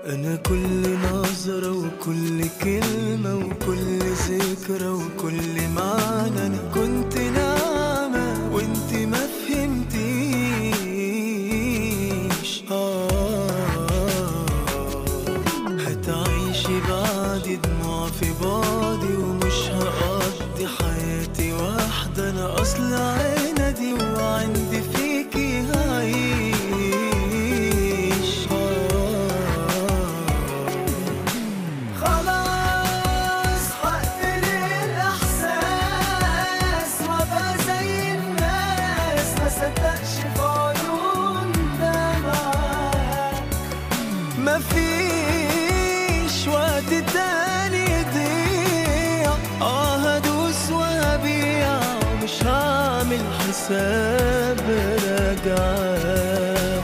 أنا كل نظرة وكل كلمة وكل ذكرى وكل معنى أنا كنت ناعمة وانت ما فهمتيش آه هتعيشي بعد دموع في بعدي ومش هقضي حياتي واحدة أنا أصل عندي وعندي فيكي هعيش آه خلاص هقتل الإحساس وأبقى زي الناس ما صدقش في عيون دمعة مفيش وقت تاني يضيع اه هدوس وهبيع مش هعمل حساب رجعه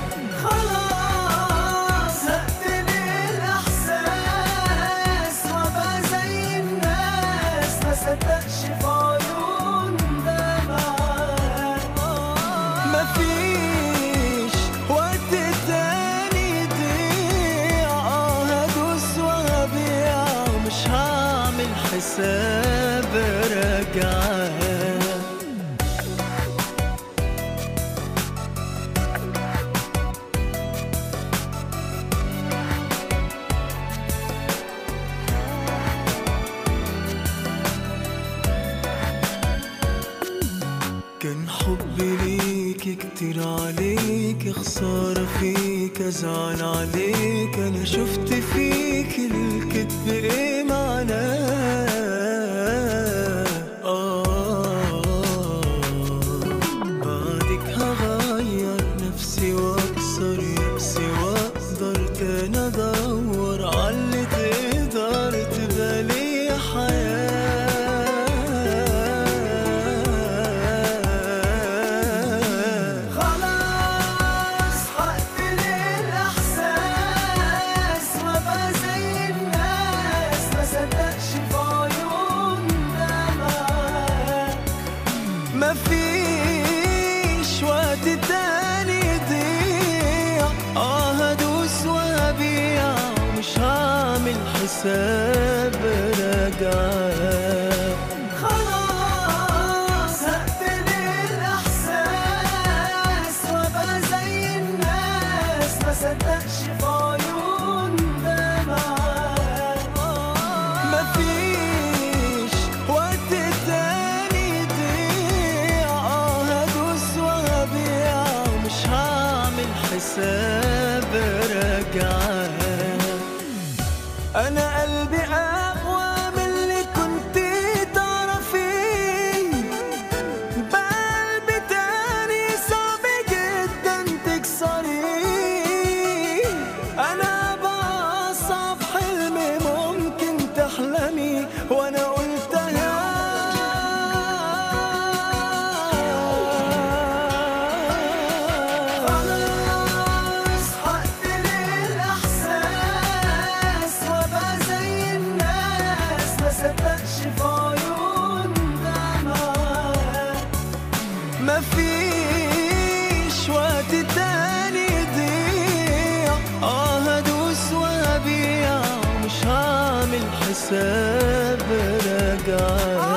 خلاص هقتل الإحساس وأبقى زي الناس ما صدقش في عيون دمعة مفيش وقت تاني يضيع اه هدوس وهبيع مش هعمل حساب رجعه كان حبي ليك كتير عليك خسارة فيك أزعل عليك أنا شفت فيك الكذب إيه معناه آه بعدك هغير نفسي وأكسر يأسي وأقدر تاني أدور عاللي تقدر تبقى لي حياة خلاص هقتل الإحساس وأبقى زي الناس ما صدقش في عيون دمعة مفيش وقت تاني يضيع اه هدوس وهبيع مش هعمل حساب رجعه خلاص هقتل الإحساس وأبقى زي الناس ما صدقش في عيون دمعة مفيش وقت تاني يضيع اه هدوس وهبيع مش هعمل حساب رجعه انا قلبي اقوى من اللي كنت تعرفيه بقلبي تاني صعب جدا تكسريه انا بأصعب حلم ممكن تحلمي وانا قلتها خلاص هقتل الإحساس وأبقى زي الناس ما صدقش في عيون دمعة مفيش وقت تاني يضيع اه هدوس وهبيع مش هعمل حساب رجعه